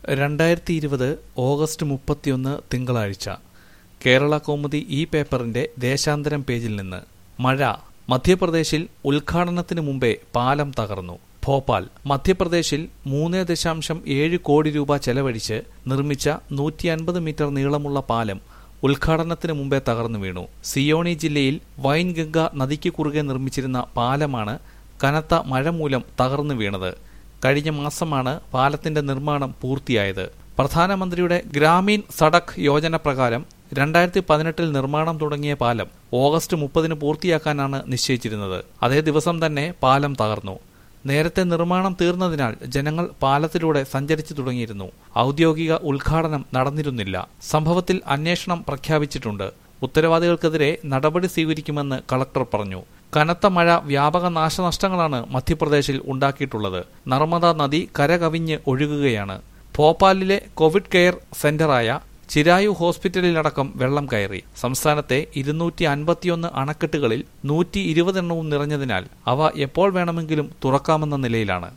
രണ്ടായിരത്തി ഇരുപത് ഓഗസ്റ്റ് മുപ്പത്തിയൊന്ന് തിങ്കളാഴ്ച കേരള കൗമുദി ഈ പേപ്പറിന്റെ ദേശാന്തരം പേജിൽ നിന്ന് മഴ മധ്യപ്രദേശിൽ ഉദ്ഘാടനത്തിന് മുമ്പേ പാലം തകർന്നു ഭോപ്പാൽ മധ്യപ്രദേശിൽ മൂന്ന് ദശാംശം ഏഴ് കോടി രൂപ ചെലവഴിച്ച് നിർമ്മിച്ച നൂറ്റി അൻപത് മീറ്റർ നീളമുള്ള പാലം ഉദ്ഘാടനത്തിന് മുമ്പേ തകർന്നു വീണു സിയോണി ജില്ലയിൽ വൈൻഗംഗ നദിക്ക് കുറുകെ നിർമ്മിച്ചിരുന്ന പാലമാണ് കനത്ത മഴ മൂലം തകർന്നു വീണത് കഴിഞ്ഞ മാസമാണ് പാലത്തിന്റെ നിർമ്മാണം പൂർത്തിയായത് പ്രധാനമന്ത്രിയുടെ ഗ്രാമീൺ സഡക് യോജന പ്രകാരം രണ്ടായിരത്തി പതിനെട്ടിൽ നിർമ്മാണം തുടങ്ങിയ പാലം ഓഗസ്റ്റ് മുപ്പതിന് പൂർത്തിയാക്കാനാണ് നിശ്ചയിച്ചിരുന്നത് അതേ ദിവസം തന്നെ പാലം തകർന്നു നേരത്തെ നിർമ്മാണം തീർന്നതിനാൽ ജനങ്ങൾ പാലത്തിലൂടെ സഞ്ചരിച്ചു തുടങ്ങിയിരുന്നു ഔദ്യോഗിക ഉദ്ഘാടനം നടന്നിരുന്നില്ല സംഭവത്തിൽ അന്വേഷണം പ്രഖ്യാപിച്ചിട്ടുണ്ട് ഉത്തരവാദികൾക്കെതിരെ നടപടി സ്വീകരിക്കുമെന്ന് കളക്ടർ പറഞ്ഞു കനത്ത മഴ വ്യാപക നാശനഷ്ടങ്ങളാണ് മധ്യപ്രദേശിൽ ഉണ്ടാക്കിയിട്ടുള്ളത് നർമ്മദ നദി കരകവിഞ്ഞ് ഒഴുകുകയാണ് ഭോപ്പാലിലെ കോവിഡ് കെയർ സെന്ററായ ചിരായു ഹോസ്പിറ്റലിലടക്കം വെള്ളം കയറി സംസ്ഥാനത്തെ ഇരുന്നൂറ്റി അൻപത്തിയൊന്ന് അണക്കെട്ടുകളിൽ നൂറ്റി ഇരുപതെണ്ണവും നിറഞ്ഞതിനാൽ അവ എപ്പോൾ വേണമെങ്കിലും തുറക്കാമെന്ന നിലയിലാണ്